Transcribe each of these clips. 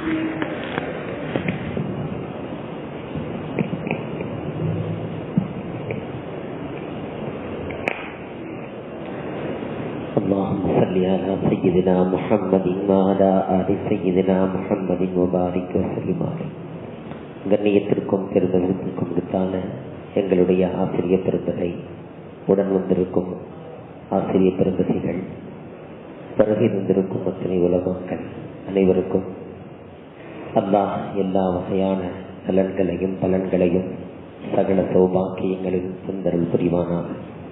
اللهم صل على سيدنا محمد وعلى آل سيدنا محمد وبارك وسلم عليه கண்ணியத்திற்கும் பெருமதிப்பிற்கும் வித்தான எங்களுடைய ஆசிரிய பெருந்தகை உடன் வந்திருக்கும் ஆசிரிய பெருந்தகைகள் வருகை வந்திருக்கும் அத்தனை உலகங்கள் அனைவருக்கும் அல்லாஹ் எல்லா வகையான நலன்களையும் பலன்களையும் சகல சௌபாக்கியங்களையும் சுந்தரல் புரிவானாக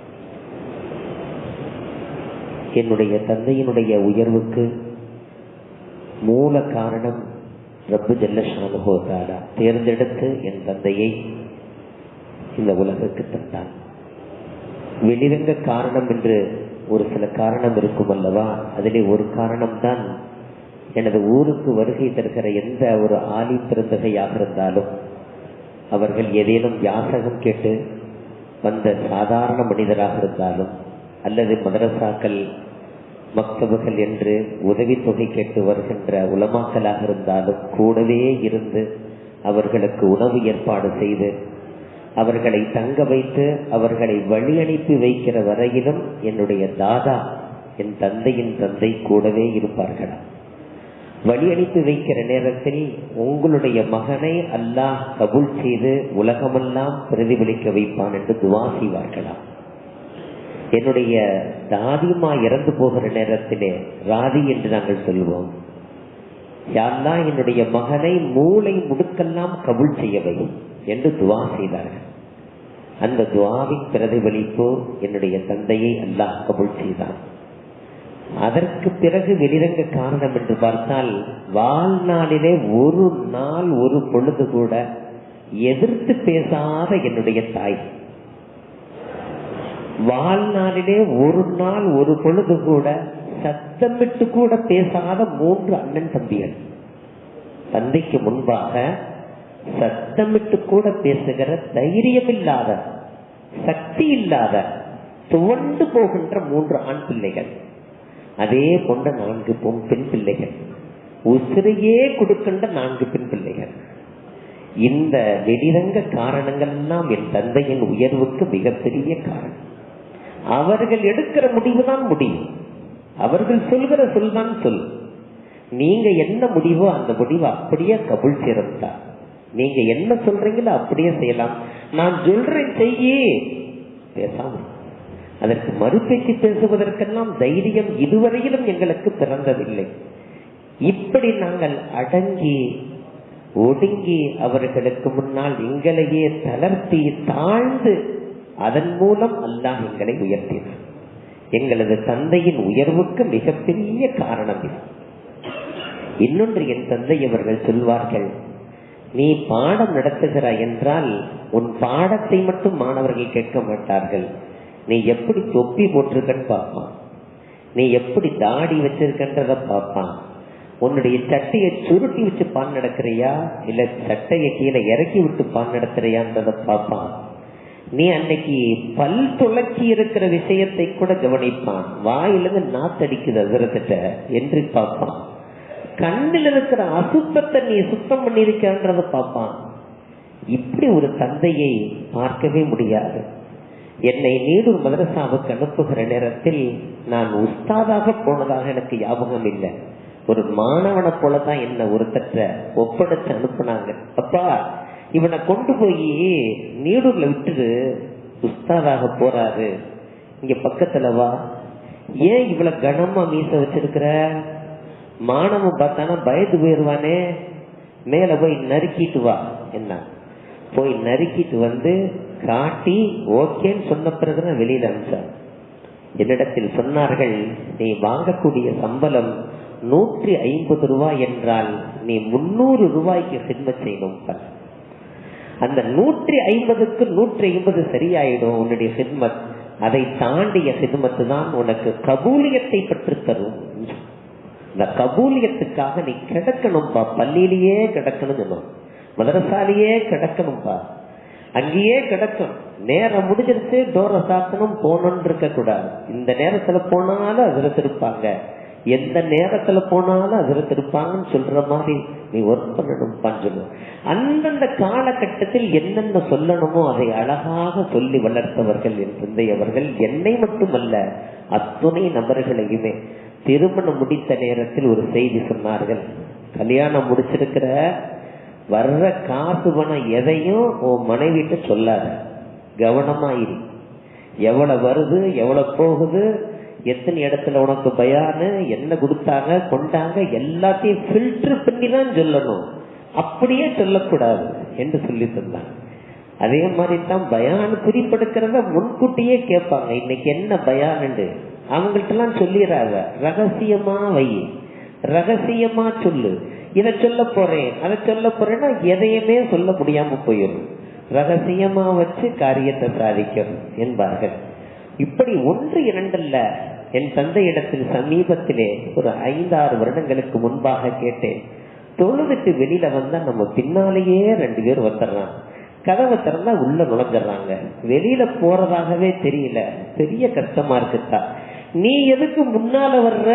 என்னுடைய தந்தையினுடைய உயர்வுக்கு மூல காரணம் ரப்பு ஜல்லஷானுகோதாரா தேர்ந்தெடுத்து என் தந்தையை இந்த உலகுக்கு தந்தான் வெளிரங்க காரணம் என்று ஒரு சில காரணம் இருக்கும் அல்லவா அதிலே ஒரு காரணம்தான் எனது ஊருக்கு வருகை தருகிற எந்த ஒரு ஆலி பிறந்தகையாக இருந்தாலும் அவர்கள் ஏதேனும் யாசகம் கேட்டு வந்த சாதாரண மனிதராக இருந்தாலும் அல்லது மதரசாக்கள் மக்தபுகள் என்று உதவித்தொகை கேட்டு வருகின்ற உலமாக்கலாக இருந்தாலும் கூடவே இருந்து அவர்களுக்கு உணவு ஏற்பாடு செய்து அவர்களை தங்க வைத்து அவர்களை வழி அனுப்பி வைக்கிற வரையிலும் என்னுடைய தாதா என் தந்தையின் தந்தை கூடவே இருப்பார்களா வழி அனுப்பி வைக்கிற நேரத்தில் உங்களுடைய மகனை அல்லாஹ் கபூல் செய்து உலகமெல்லாம் பிரதிபலிக்க வைப்பான் என்று துவா செய்வார்களாம் என்னுடைய தாதிமா இறந்து போகிற நேரத்திலே ராதி என்று நாங்கள் சொல்லுவோம் யாரெல்லாம் என்னுடைய மகனை மூளை முடுக்கெல்லாம் கபுள் செய்யவை என்று துவா செய்தார்கள் அந்த துவாவின் பிரதிபலிப்பு என்னுடைய தந்தையை அல்லாஹ் கபுள் செய்தான் அதற்கு பிறகு வெளிரங்க காரணம் என்று பார்த்தால் வாழ்நாளிலே ஒரு நாள் ஒரு பொழுது கூட எதிர்த்து பேசாத என்னுடைய தாய் வாழ்நாளிலே ஒரு நாள் ஒரு பொழுது கூட சத்தமிட்டு கூட பேசாத மூன்று அண்ணன் தம்பிகள் தந்தைக்கு முன்பாக சத்தமிட்டு கூட பேசுகிற தைரியம் இல்லாத சக்தி இல்லாத துவண்டு போகின்ற மூன்று ஆண் பிள்ளைகள் அதே போன்ற நான்கு பொன் பெண் பிள்ளைகள் உசிரையே கொடுக்கின்ற நான்கு பெண் பிள்ளைகள் இந்த வெளிரங்க காரணங்கள் எல்லாம் என் தந்தையின் உயர்வுக்கு மிகப்பெரிய காரணம் அவர்கள் எடுக்கிற முடிவு தான் முடிவு அவர்கள் சொல்கிற சொல் தான் சொல் நீங்க என்ன முடிவோ அந்த முடிவு அப்படியே கபுள் சிறந்தா நீங்க என்ன சொல்றீங்களோ அப்படியே செய்யலாம் நான் சொல்றேன் செய்யே பேசாம அதற்கு மறுபேச்சு பேசுவதற்கெல்லாம் தைரியம் இதுவரையிலும் எங்களுக்கு பிறந்ததில்லை இப்படி நாங்கள் அடங்கி ஒடுங்கி அவர்களுக்கு முன்னால் எங்களையே தளர்த்தி தாழ்ந்து அதன் மூலம் அல்லாஹ் எங்களை உயர்த்தினார் எங்களது தந்தையின் உயர்வுக்கு மிகப்பெரிய காரணம் இது இன்னொன்று என் தந்தை அவர்கள் சொல்வார்கள் நீ பாடம் நடத்துகிறாய் என்றால் உன் பாடத்தை மட்டும் மாணவர்கள் கேட்க மாட்டார்கள் நீ எப்படி தொப்பி போட்டிருக்கன்னு பார்ப்பான் நீ எப்படி தாடி வச்சிருக்கன்றத பார்ப்பான் உன்னுடைய சட்டையை சுருட்டி வச்சு பான் நடக்கிறியா இல்ல சட்டையை கீழே இறக்கி விட்டு பான் நடத்துறியான்றத பார்ப்பான் நீ அன்னைக்கு பல் துளக்கி இருக்கிற விஷயத்தை கூட கவனிப்பான் வாயிலிருந்து நாத்தடிக்குது அதிரத்திட்ட என்று பார்ப்பான் கண்ணில் இருக்கிற அசுத்தத்தை நீ சுத்தம் பண்ணிருக்கன்றத பார்ப்பான் இப்படி ஒரு தந்தையை பார்க்கவே முடியாது என்னை நீடூர் மதரசாவுக்கு அனுப்புகிற நேரத்தில் நான் உஸ்தாதாக போனதாக எனக்கு ஞாபகம் இல்லை ஒரு மாணவனை போலதான் என்ன ஒருத்தற்ற ஒப்படைச்சு அனுப்புனாங்க அப்பா இவனை கொண்டு போய் நீடூர்ல விட்டுரு உஸ்தாதாக போறாரு இங்க பக்கத்துல வா ஏன் இவ்வளவு கனமா மீச வச்சிருக்கிற மாணவன் பார்த்தானா பயந்து போயிருவானே மேல போய் நறுக்கிட்டு வா என்ன போய் நறுக்கிட்டு வந்து காட்டி ஓகேன்னு சொன்ன பிறகுதான் வெளியில அனுப்பிச்சார் என்னிடத்தில் சொன்னார்கள் நீ வாங்கக்கூடிய சம்பளம் நூற்றி ஐம்பது ரூபாய் என்றால் நீ முன்னூறு ரூபாய்க்கு சின்ம செய்யணும் அந்த நூற்றி ஐம்பதுக்கு நூற்றி ஐம்பது சரியாயிடும் உன்னுடைய சித்மத் அதை தாண்டிய சித்மத்து தான் உனக்கு கபூலியத்தை பெற்று தரும் இந்த கபூலியத்துக்காக நீ கிடக்கணும்பா பள்ளியிலேயே கிடக்கணும் சொன்னோம் மதரசாலேயே கிடக்கணும்பா அங்கேயே கிடக்கும் நேரம் முடிஞ்சிருச்சு டோரை சாத்தணும் போகணும்னு இருக்க கூடாது இந்த நேரத்துல போனாலும் அதில் இருப்பாங்க எந்த நேரத்துல போனாலும் அதுல இருப்பாங்கன்னு சொல்ற மாதிரி நீ ஒர்க் பண்ணணும்ப்பான்னு சொல்லுவோம் அந்தந்த காலகட்டத்தில் என்னென்ன சொல்லணுமோ அதை அழகாக சொல்லி வளர்த்தவர்கள் என் தந்தையவர்கள் என்னை மட்டுமல்ல அத்துணை நபர்களையுமே திருமணம் முடித்த நேரத்தில் ஒரு செய்தி சொன்னார்கள் கல்யாணம் முடிச்சிருக்கிற வர்ற காசு பணம் எதையும் உன் மனைவிட்ட சொல்லாத கவனமாயிரு எவ்வளவு வருது எவ்வளவு போகுது எத்தனை இடத்துல உனக்கு பயானு என்ன கொடுத்தாங்க கொண்டாங்க எல்லாத்தையும் ஃபில்டர் பண்ணி தான் சொல்லணும் அப்படியே சொல்லக்கூடாது என்று சொல்லி தந்தாங்க அதே மாதிரி தான் பயான் குறிப்பெடுக்கிறத முன்கூட்டியே கேட்பாங்க இன்னைக்கு என்ன பயான்னு அவங்கள்ட்ட எல்லாம் சொல்லிடுறாங்க ரகசியமா வை ரகசியமா சொல்லு இத சொல்ல போறேன் அதை சொல்ல போறேன்னா எதையுமே சொல்ல முடியாம போயிடும் ரகசியமா வச்சு காரியத்தை சாதிக்கணும் என்பார்கள் இப்படி ஒன்று இரண்டல்ல என் தந்தையிடத்தில் சமீபத்திலே ஒரு ஐந்தாறு வருடங்களுக்கு முன்பாக கேட்டேன் தொழுதுட்டு வெளியில வந்தா நம்ம பின்னாலேயே ரெண்டு பேர் வந்துடுறான் கதவை திறந்தா உள்ள நுழைஞ்சிடறாங்க வெளியில போறதாகவே தெரியல பெரிய கஷ்டமா இருக்குதா நீ எதுக்கு முன்னால வர்ற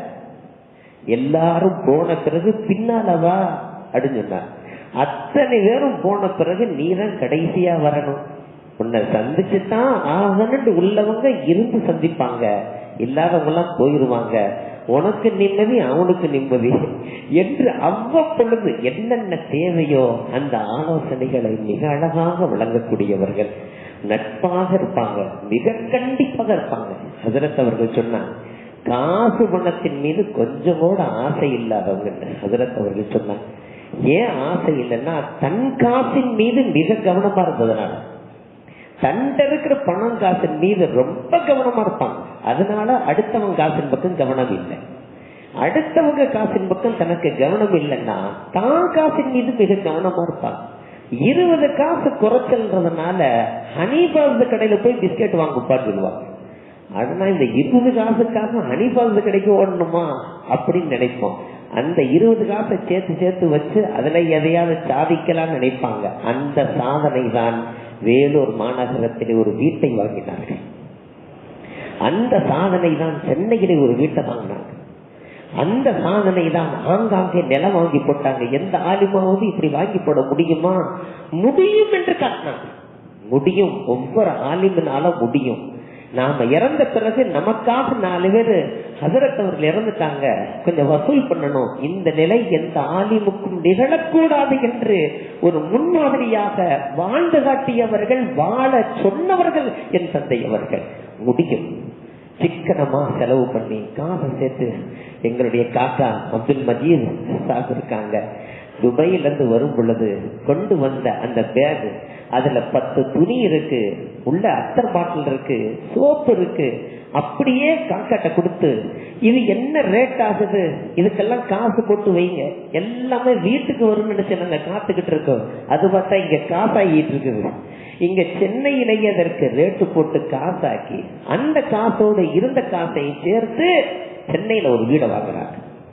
எல்லாரும் போன பிறகு பின்னால வா அப்படின்னு சொன்னார் அத்தனை பேரும் போன பிறகு நீ தான் கடைசியா வரணும் உன்னை சந்திச்சுதான் ஆகணும்னு உள்ளவங்க இருந்து சந்திப்பாங்க இல்லாதவங்க எல்லாம் போயிருவாங்க உனக்கு நிம்மதி அவனுக்கு நிம்மதி என்று அவ்வப்பொழுது என்னென்ன தேவையோ அந்த ஆலோசனைகளை மிக அழகாக வழங்கக்கூடியவர்கள் நட்பாக இருப்பாங்க மிக கண்டிப்பாக இருப்பாங்க ஹசரத் அவர்கள் சொன்னாங்க காசு பணத்தின் மீது கொஞ்சம் கூட ஆசை இல்லாதவங்க ஹசரத் அவர்கள் சொன்னாங்க ஏன் ஆசை இல்லைன்னா தன் காசின் மீது மிக கவனமா இருந்ததுனால தன்கிட்ட இருக்கிற பணம் காசின் மீது ரொம்ப கவனமா இருப்பாங்க அதனால அடுத்தவங்க காசின் பக்கம் கவனம் இல்லை அடுத்தவங்க காசின் பக்கம் தனக்கு கவனம் இல்லைன்னா தான் காசின் மீது மிக கவனமா இருப்பாங்க இருபது காசு குறைச்சல்ன்றதுனால ஹனிபால்ஸ் கடையில போய் பிஸ்கெட் வாங்குப்பான்னு சொல்லுவாங்க ஆனா இந்த இருபது காசுக்காக ஹனிபால்ஸ் கடைக்கு ஓடணுமா அப்படின்னு நினைப்போம் அந்த இருபது காசை சேர்த்து சேர்த்து வச்சு அதுல எதையாவது சாதிக்கலாம்னு நினைப்பாங்க அந்த சாதனை தான் வேலூர் மாநகரத்திலே ஒரு வீட்டை வாங்கினார்கள் அந்த சாதனை தான் சென்னையிலே ஒரு வீட்டை வாங்கினாங்க அந்த சாதனை தான் ஆங்காங்கே நிலம் வாங்கி போட்டாங்க எந்த ஆலிமாவது இப்படி வாங்கி போட முடியுமா முடியும் என்று காட்டினாங்க முடியும் ஒவ்வொரு ஆலிமினால முடியும் நாம இறந்த பிறகு நமக்காக நாலு பேர் ஹசரத் அவர்கள் இறந்துட்டாங்க கொஞ்சம் வசூல் பண்ணணும் இந்த நிலை எந்த ஆலிமுக்கும் நிகழக்கூடாது என்று ஒரு முன்மாதிரியாக வாழ்ந்து காட்டியவர்கள் வாழ சொன்னவர்கள் என் தந்தையவர்கள் முடியும் சிக்கனமா செலவு பண்ணி காசை சேர்த்து எங்களுடைய காக்கா அப்துல் மஜீத் சாப் இருக்காங்க துபாயில இருந்து வரும் பொழுது கொண்டு வந்த அந்த பேக் அதுல பத்து துணி இருக்கு உள்ள அத்தர் பாட்டில் இருக்கு சோப்பு இருக்கு அப்படியே காக்காட்ட கொடுத்து இது என்ன ரேட் ஆகுது இதுக்கெல்லாம் காசு போட்டு வைங்க எல்லாமே வீட்டுக்கு வரும்னு நினைச்சு நாங்க காத்துக்கிட்டு இருக்கோம் அது பார்த்தா இங்க காசாகிட்டு இருக்குது இங்க சென்னையிலேயே அதற்கு ரேட்டு போட்டு காசாக்கி அந்த காசோட இருந்த காசையும் சேர்த்து சென்னையில ஒரு வீடை வாங்குறாங்க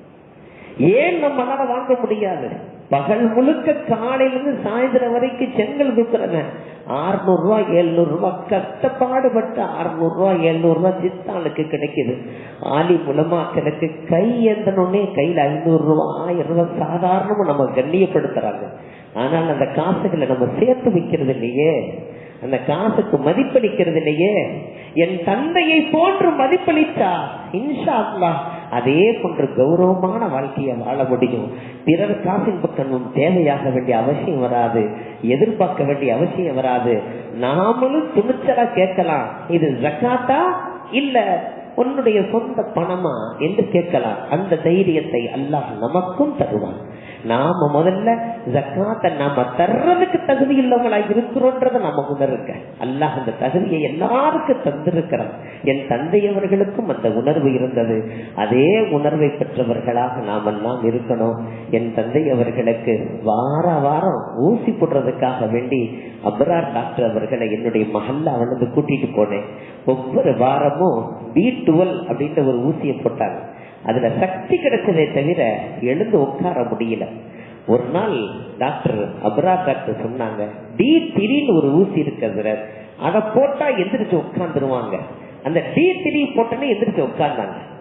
ஏன் நம்மளால வாங்க முடியாது பகல் முழுக்க காலையிலிருந்து சாயந்தரம் வரைக்கும் செங்கல் தூக்குறங்க அறுநூறு ரூபாய் எழுநூறு ரூபாய் கஷ்டப்பாடுபட்டு அறுநூறு ரூபாய் எழுநூறு ரூபாய் சித்தாளுக்கு கிடைக்குது ஆலி மூலமாக்களுக்கு கை எந்தனே கையில ஐநூறு ரூபாய் ஆயிரம் ரூபாய் சாதாரணமா நம்ம கண்ணியப்படுத்துறாங்க ஆனால் அந்த காசுகளை நம்ம சேர்த்து வைக்கிறது இல்லையே அந்த காசுக்கு மதிப்பளிக்கிறது இல்லையே என் தந்தையை போன்று மதிப்பளித்தா இன்ஷா அல்லாஹ் அதே போன்று கௌரவமான வாழ்க்கையை வாழ முடியும் பிறர் காசின் பக்கமும் தேவையாக வேண்டிய அவசியம் வராது எதிர்பார்க்க வேண்டிய அவசியம் வராது நாமளும் துணிச்சலா கேட்கலாம் இது ஜக்காத்தா இல்ல உன்னுடைய சொந்த பணமா என்று கேட்கலாம் அந்த தைரியத்தை அல்லாஹ் நமக்கும் தருவான் நாம முதல்ல ஜக்காத்த நாம தர்றதுக்கு தகுதி உள்ளவங்களா இருக்கிறோன்றத நம்ம உணர்க்க அல்லாஹ் அந்த தகுதியை எல்லாருக்கும் தந்திருக்கிறான் என் தந்தையவர்களுக்கும் அந்த உணர்வு இருந்தது அதே உணர்வை பெற்றவர்களாக நாம் எல்லாம் இருக்கணும் என் தந்தை அவர்களுக்கு வார வாரம் ஊசி போடுறதுக்காக வேண்டி அபரார் டாக்டர் அவர்களை என்னுடைய மகல்ல வந்து கூட்டிட்டு போனேன் ஒவ்வொரு வாரமும் பி டுவெல் அப்படின்ற ஒரு ஊசியை போட்டாங்க அதுல சக்தி கிடைச்சதே தவிர எழுந்து உட்கார முடியல ஒரு நாள் டாக்டர் அபரார் டாக்டர் சொன்னாங்க டி திரின்னு ஒரு ஊசி இருக்கிறது அதை போட்டா எந்திரிச்சு உட்கார்ந்துருவாங்க அந்த டி திரி போட்டோன்னே எந்திரிச்சு உட்கார்ந்தாங்க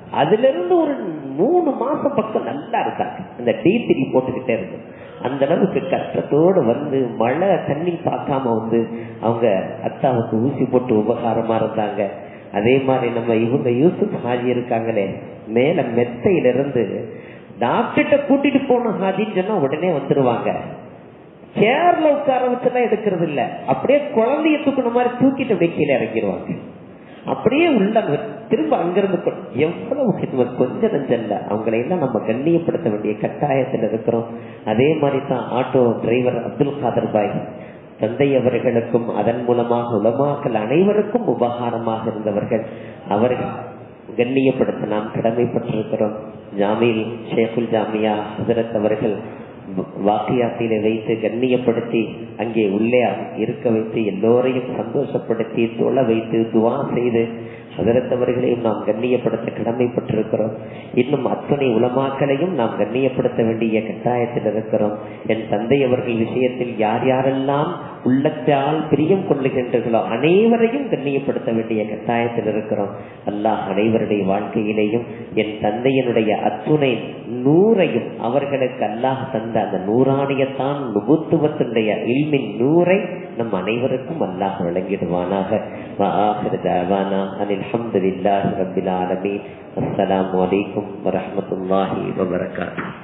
அதுல இருந்து ஒரு மூணு மாசம் பக்கம் நல்லா இருந்தாங்க அந்த டி த்ரீ போட்டுக்கிட்டே இருந்து அந்த அளவுக்கு கஷ்டத்தோடு வந்து மழை தண்ணி பார்க்காம வந்து அவங்க அத்தாவுக்கு ஊசி போட்டு உபகாரமா இருந்தாங்க அதே மாதிரி நம்ம இவங்க யூசுப் ஹாஜி இருக்காங்களே மேல மெத்தையில இருந்து டாக்டர்கிட்ட கூட்டிட்டு போன ஹாஜின்னு சொன்னா உடனே வந்துருவாங்க சேர்ல உட்கார வச்சுலாம் எடுக்கிறது இல்ல அப்படியே குழந்தைய தூக்குன மாதிரி தூக்கிட்டு அப்படியே கீழே இறங்கிடுவாங்க அப்படியே உள்ள திரும்ப அங்கிருந்து கொ- எவ்வளவு ஹிட்மத் கொஞ்சம் நஞ்சல்ல அவங்களை எல்லாம் நம்ம கண்ணியப்படுத்த வேண்டிய கட்டாயத்தில் இருக்கிறோம் அதே மாதிரி தான் ஆட்டோ டிரைவர் அப்துல் காதர் பாய் தந்தை அவர்களுக்கும் அதன் மூலமாக உலமாக்கள் அனைவருக்கும் உபகாரமாக இருந்தவர்கள் அவர்கள் கண்ணியப்படுத்த நாம் கடமைப்பட்டிருக்கிறோம் ஜாமில் ஷேகுல் ஜாமியா ஹசரத் அவர்கள் வாக்கியாத்திலே வைத்து கண்ணியப்படுத்தி அங்கே உள்ளே இருக்க வைத்து எல்லோரையும் சந்தோஷப்படுத்தி தொழ வைத்து துவா செய்து அதரத்தவர்களையும் நாம் கண்ணியப்படுத்த கடமைப்பட்டிருக்கிறோம் இன்னும் அத்தனை உலமாக்களையும் நாம் கண்ணியப்படுத்த வேண்டிய கட்டாயத்தில் இருக்கிறோம் என் தந்தை அவர்கள் விஷயத்தில் யார் யாரெல்லாம் உள்ளத்தால் பிரியம் கொள்ளுகின்றர்களோ அனைவரையும் கண்ணியப்படுத்த வேண்டிய கட்டாயத்தில் இருக்கிறோம் அல்லாஹ் அனைவருடைய வாழ்க்கையிலேயும் என் தந்தையினுடைய அத்துணை நூறையும் அவர்களுக்கு அல்லாஹ் தந்த அந்த நூறாணியத்தான் நுபுத்துவத்தினுடைய இல்மின் நூரை நம் அனைவருக்கும் அல்லாஹ் வழங்கிடுவானாக وآخر دعوانا أن الحمد لله رب العالمين السلام عليكم ورحمة الله وبركاته